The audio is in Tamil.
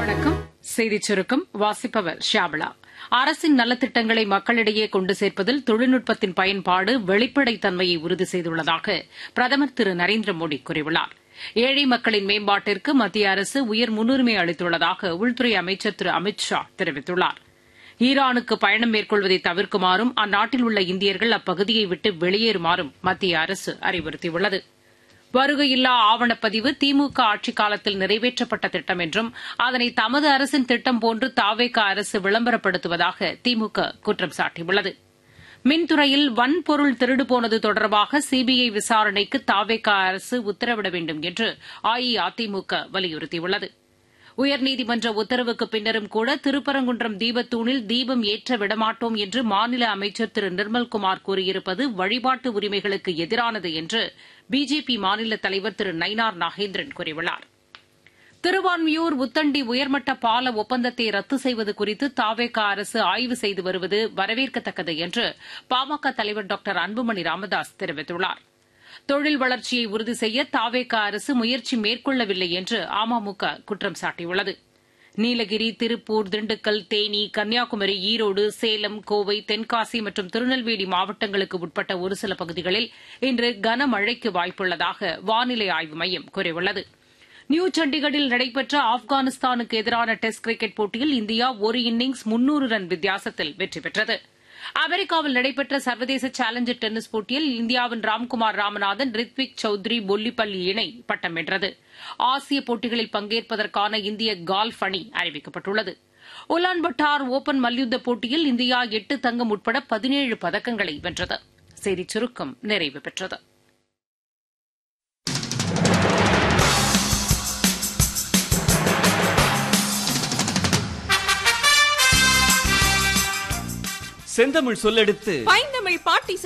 வணக்கம் செய்திச் சுருக்கம் வாசிப்பவர் ஷியாமளா அரசின் நலத்திட்டங்களை மக்களிடையே கொண்டு சேர்ப்பதில் தொழில்நுட்பத்தின் பயன்பாடு வெளிப்படைத்தன்மையை உறுதி செய்துள்ளதாக பிரதமர் திரு நரேந்திர மோடி கூறியுள்ளார் ஏழை மக்களின் மேம்பாட்டிற்கு மத்திய அரசு உயர் முன்னுரிமை அளித்துள்ளதாக உள்துறை அமைச்சர் திரு அமித் ஷா தெரிவித்துள்ளார் ஈரானுக்கு பயணம் மேற்கொள்வதை தவிர்க்குமாறும் அந்நாட்டில் உள்ள இந்தியர்கள் அப்பகுதியை விட்டு வெளியேறுமாறும் மத்திய அரசு அறிவுறுத்தியுள்ளது வருகையில்லா ஆவணப்பதிவு திமுக ஆட்சிக் காலத்தில் நிறைவேற்றப்பட்ட திட்டம் என்றும் அதனை தமது அரசின் திட்டம் போன்று தாவேக அரசு விளம்பரப்படுத்துவதாக திமுக குற்றம் சாட்டியுள்ளது மின்துறையில் வன்பொருள் திருடு போனது தொடர்பாக சிபிஐ விசாரணைக்கு தாவேக அரசு உத்தரவிட வேண்டும் என்று அஇஅதிமுக வலியுறுத்தியுள்ளது உயர்நீதிமன்ற உத்தரவுக்கு பின்னரும் கூட திருப்பரங்குன்றம் தீபத்தூணில் தீபம் ஏற்ற விடமாட்டோம் என்று மாநில அமைச்சர் திரு நிர்மல்குமார் கூறியிருப்பது வழிபாட்டு உரிமைகளுக்கு எதிரானது என்று பிஜேபி மாநில தலைவர் திரு நயினார் நாகேந்திரன் கூறியுள்ளார் திருவான்மியூர் உத்தண்டி உயர்மட்ட பால ஒப்பந்தத்தை ரத்து செய்வது குறித்து தாவேக அரசு ஆய்வு செய்து வருவது வரவேற்கத்தக்கது என்று பாமக தலைவர் டாக்டர் அன்புமணி ராமதாஸ் தெரிவித்துள்ளார் தொழில் வளர்ச்சியை உறுதி செய்ய தாவேக அரசு முயற்சி மேற்கொள்ளவில்லை என்று அமமுக குற்றம் சாட்டியுள்ளது நீலகிரி திருப்பூர் திண்டுக்கல் தேனி கன்னியாகுமரி ஈரோடு சேலம் கோவை தென்காசி மற்றும் திருநெல்வேலி மாவட்டங்களுக்கு உட்பட்ட ஒரு சில பகுதிகளில் இன்று கனமழைக்கு வாய்ப்புள்ளதாக வானிலை ஆய்வு மையம் கூறியுள்ளது நியூ சண்டிகரில் நடைபெற்ற ஆப்கானிஸ்தானுக்கு எதிரான டெஸ்ட் கிரிக்கெட் போட்டியில் இந்தியா ஒரு இன்னிங்ஸ் முன்னூறு ரன் வித்தியாசத்தில் வெற்றி பெற்றது அமெரிக்காவில் நடைபெற்ற சர்வதேச சேலஞ்சர் டென்னிஸ் போட்டியில் இந்தியாவின் ராம்குமார் ராமநாதன் ரித்விக் சௌத்ரி பொல்லிப்பள்ளி இணை பட்டம் வென்றது ஆசிய போட்டிகளில் பங்கேற்பதற்கான இந்திய கால்ஃப் அணி அறிவிக்கப்பட்டுள்ளது உலான் பட்டார் ஓபன் மல்யுத்த போட்டியில் இந்தியா எட்டு தங்கம் உட்பட பதினேழு பதக்கங்களை வென்றது செய்திச் சுருக்கம் நிறைவு பெற்றது செந்தமிழ் சொல்லெடுத்து பைந்தமிழ் பாட்டி